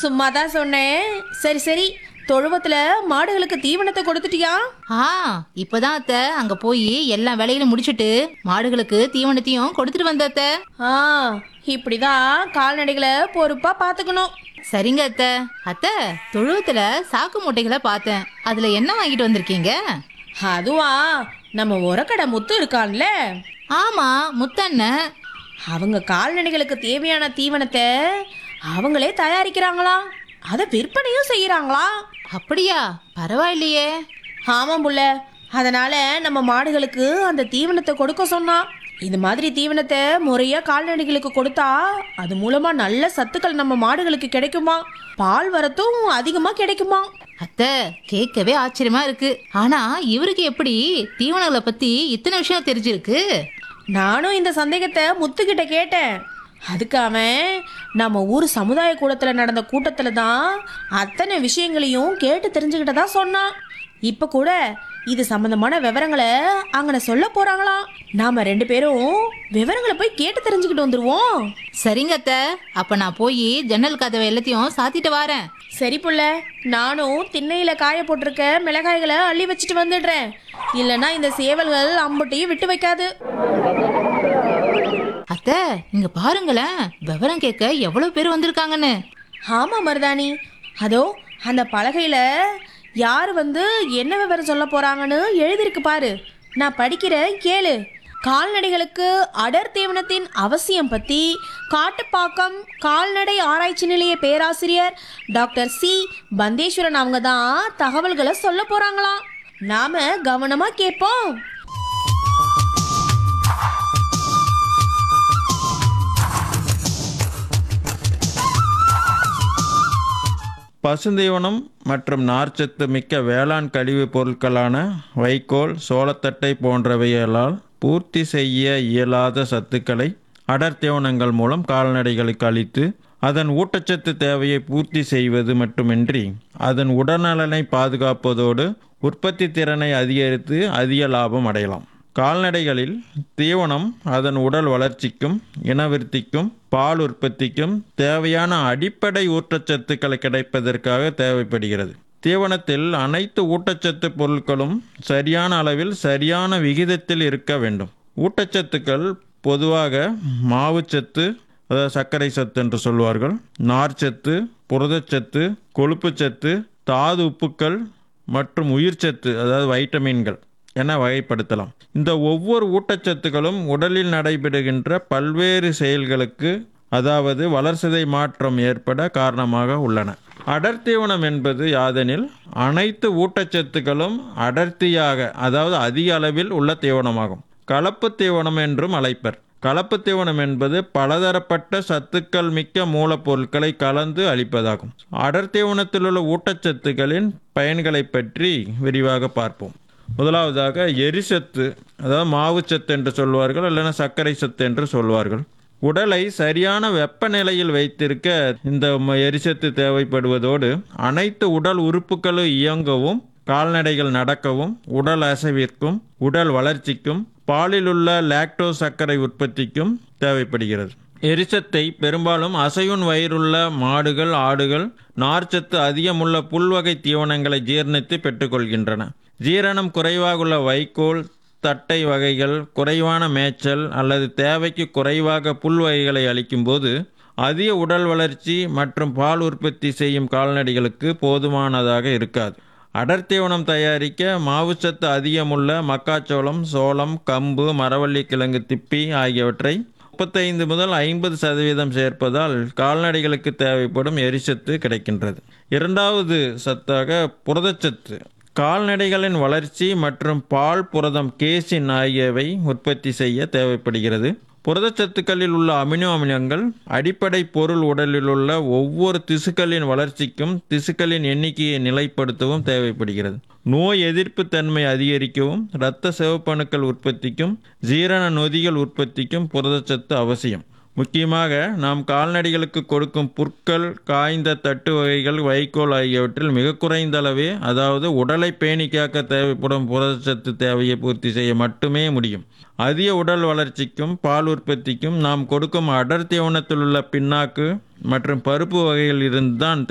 சும்மா தான் சொன்னேன் சரி சரி தொழுவத்துல மாடுகளுக்கு தீவனத்தை கொடுத்துட்டியா ஆ இப்பதான் அத்தை அங்க போய் எல்லா வேலையிலும் முடிச்சிட்டு மாடுகளுக்கு தீவனத்தையும் கொடுத்துட்டு வந்த அத்தை ஆ இப்படிதான் கால்நடைகளை பொறுப்பா பாத்துக்கணும் சரிங்க அத்தை அத்தை தொழுவத்துல சாக்கு மூட்டைகளை பார்த்தேன் அதுல என்ன வாங்கிட்டு வந்திருக்கீங்க அதுவா நம்ம உரக்கடை முத்து இருக்கான்ல ஆமா முத்தண்ணன் அவங்க கால்நடைகளுக்கு தேவையான தீவனத்தை அவங்களே தயாரிக்கிறாங்களாம் அதை விற்பனையும் செய்யறாங்களாம் அப்படியா பரவாயில்லையே ஆமாம் புள்ள அதனால நம்ம மாடுகளுக்கு அந்த தீவனத்தை கொடுக்க சொன்னான் இந்த மாதிரி தீவனத்தை முறையா கால்நடைகளுக்கு கொடுத்தா அது மூலமா நல்ல சத்துக்கள் நம்ம மாடுகளுக்கு கிடைக்குமா பால் வரத்தும் அதிகமா கிடைக்குமா அத்தை கேட்கவே ஆச்சரியமா இருக்கு ஆனா இவருக்கு எப்படி தீவனங்களை பத்தி இத்தனை விஷயம் தெரிஞ்சிருக்கு நானும் இந்த சந்தேகத்தை முத்துக்கிட்ட கேட்டேன் அதுக்கு அவன் நம்ம ஊர் சமுதாய கூடத்தில் நடந்த கூட்டத்தில் தான் அத்தனை விஷயங்களையும் கேட்டு தெரிஞ்சுக்கிட்டதா சொன்னான் இப்போ கூட இது சம்பந்தமான விவரங்களை அங்கன சொல்ல போறாங்களாம் நாம ரெண்டு பேரும் விவரங்களை போய் கேட்டு தெரிஞ்சுக்கிட்டு வந்துருவோம் சரிங்க அத்தை அப்ப நான் போய் ஜன்னல் கதவை எல்லாத்தையும் சாத்திட்டு வரேன் சரி புள்ள நானும் திண்ணையில காய போட்டிருக்க மிளகாய்களை அள்ளி வச்சுட்டு வந்துடுறேன் இல்லைன்னா இந்த சேவல்கள் அம்புட்டையும் விட்டு வைக்காது அத்தை இங்க பாருங்களேன் விவரம் கேட்க எவ்வளவு பேர் வந்திருக்காங்கன்னு ஆமா மருதாணி அதோ அந்த பலகையில யார் வந்து என்ன விவரம் சொல்ல போறாங்கன்னு எழுதியிருக்கு பாரு நான் படிக்கிறேன் கேளு கால்நடைகளுக்கு அடர் தீவனத்தின் அவசியம் பத்தி காட்டுப்பாக்கம் கால்நடை ஆராய்ச்சி நிலைய பேராசிரியர் டாக்டர் சி பந்தேஸ்வரன் அவங்க தான் தகவல்களை சொல்ல போறாங்களாம் நாம கவனமா கேட்போம் பசுந்தீவனம் மற்றும் நார்ச்சத்து மிக்க வேளாண் கழிவுப் பொருட்களான வைக்கோல் சோளத்தட்டை போன்றவைகளால் பூர்த்தி செய்ய இயலாத சத்துக்களை அடர் தீவனங்கள் மூலம் கால்நடைகளுக்கு அளித்து அதன் ஊட்டச்சத்து தேவையை பூர்த்தி செய்வது மட்டுமின்றி அதன் உடல்நலனை பாதுகாப்பதோடு உற்பத்தி திறனை அதிகரித்து அதிக லாபம் அடையலாம் கால்நடைகளில் தீவனம் அதன் உடல் வளர்ச்சிக்கும் இனவிருத்திக்கும் பால் உற்பத்திக்கும் தேவையான அடிப்படை ஊட்டச்சத்துக்களை கிடைப்பதற்காக தேவைப்படுகிறது தீவனத்தில் அனைத்து ஊட்டச்சத்து பொருட்களும் சரியான அளவில் சரியான விகிதத்தில் இருக்க வேண்டும் ஊட்டச்சத்துக்கள் பொதுவாக மாவுச்சத்து அதாவது சர்க்கரை சத்து என்று சொல்வார்கள் நார்ச்சத்து புரதச்சத்து கொழுப்புச்சத்து தாது உப்புக்கள் மற்றும் உயிர்ச்சத்து அதாவது வைட்டமின்கள் என வகைப்படுத்தலாம் இந்த ஒவ்வொரு ஊட்டச்சத்துக்களும் உடலில் நடைபெறுகின்ற பல்வேறு செயல்களுக்கு அதாவது வளர்சிதை மாற்றம் ஏற்பட காரணமாக உள்ளன அடர்த்தீவனம் என்பது யாதெனில் அனைத்து ஊட்டச்சத்துக்களும் அடர்த்தியாக அதாவது அதிக அளவில் உள்ள தீவனமாகும் கலப்பு தீவனம் என்றும் அழைப்பர் கலப்பு தீவனம் என்பது பலதரப்பட்ட சத்துக்கள் மிக்க மூலப்பொருட்களை கலந்து அளிப்பதாகும் அடர் தீவனத்தில் உள்ள ஊட்டச்சத்துக்களின் பயன்களை பற்றி விரிவாக பார்ப்போம் முதலாவதாக எரிசத்து அதாவது மாவுச்சத்து என்று சொல்வார்கள் இல்லைன்னா சர்க்கரை சத்து என்று சொல்வார்கள் உடலை சரியான வெப்பநிலையில் வைத்திருக்க இந்த ம- எரிசத்து தேவைப்படுவதோடு அனைத்து உடல் உறுப்புகளும் இயங்கவும் கால்நடைகள் நடக்கவும் உடல் அசைவிற்கும் உடல் வளர்ச்சிக்கும் பாலிலுள்ள லாக்டோஸ் சர்க்கரை உற்பத்திக்கும் தேவைப்படுகிறது எரிசத்தை பெரும்பாலும் அசையுன் வயிறுள்ள மாடுகள் ஆடுகள் நார்ச்சத்து அதிகமுள்ள புல்வகை தீவனங்களை ஜீரணித்து பெற்றுக்கொள்கின்றன ஜீரணம் குறைவாக உள்ள வைக்கோல் தட்டை வகைகள் குறைவான மேய்ச்சல் அல்லது தேவைக்கு குறைவாக புல் வகைகளை அளிக்கும்போது அதிக உடல் வளர்ச்சி மற்றும் பால் உற்பத்தி செய்யும் கால்நடைகளுக்கு போதுமானதாக இருக்காது அடர்த்தீவனம் தயாரிக்க மாவுச்சத்து அதிகமுள்ள மக்காச்சோளம் சோளம் கம்பு மரவள்ளி கிழங்கு திப்பி ஆகியவற்றை முப்பத்தைந்து முதல் ஐம்பது சதவீதம் சேர்ப்பதால் கால்நடைகளுக்கு தேவைப்படும் எரிசத்து கிடைக்கின்றது இரண்டாவது சத்தாக புரதச்சத்து கால்நடைகளின் வளர்ச்சி மற்றும் பால் புரதம் கேசின் ஆகியவை உற்பத்தி செய்ய தேவைப்படுகிறது புரதச்சத்துக்களில் உள்ள அமினோ அமிலங்கள் அடிப்படை பொருள் உடலில் உள்ள ஒவ்வொரு திசுக்களின் வளர்ச்சிக்கும் திசுக்களின் எண்ணிக்கையை நிலைப்படுத்தவும் தேவைப்படுகிறது நோய் எதிர்ப்பு தன்மை அதிகரிக்கவும் இரத்த சிவப்பணுக்கள் உற்பத்திக்கும் ஜீரண நொதிகள் உற்பத்திக்கும் புரதச்சத்து அவசியம் முக்கியமாக நாம் கால்நடைகளுக்கு கொடுக்கும் புற்கள் காய்ந்த தட்டு வகைகள் வைக்கோல் ஆகியவற்றில் மிக குறைந்த அளவே அதாவது உடலை பேணி காக்க தேவைப்படும் புரதச்சத்து தேவையை பூர்த்தி செய்ய மட்டுமே முடியும் அதிக உடல் வளர்ச்சிக்கும் பால் உற்பத்திக்கும் நாம் கொடுக்கும் அடர் தீவனத்தில் உள்ள பின்னாக்கு மற்றும் பருப்பு வகைகள் இருந்து தான்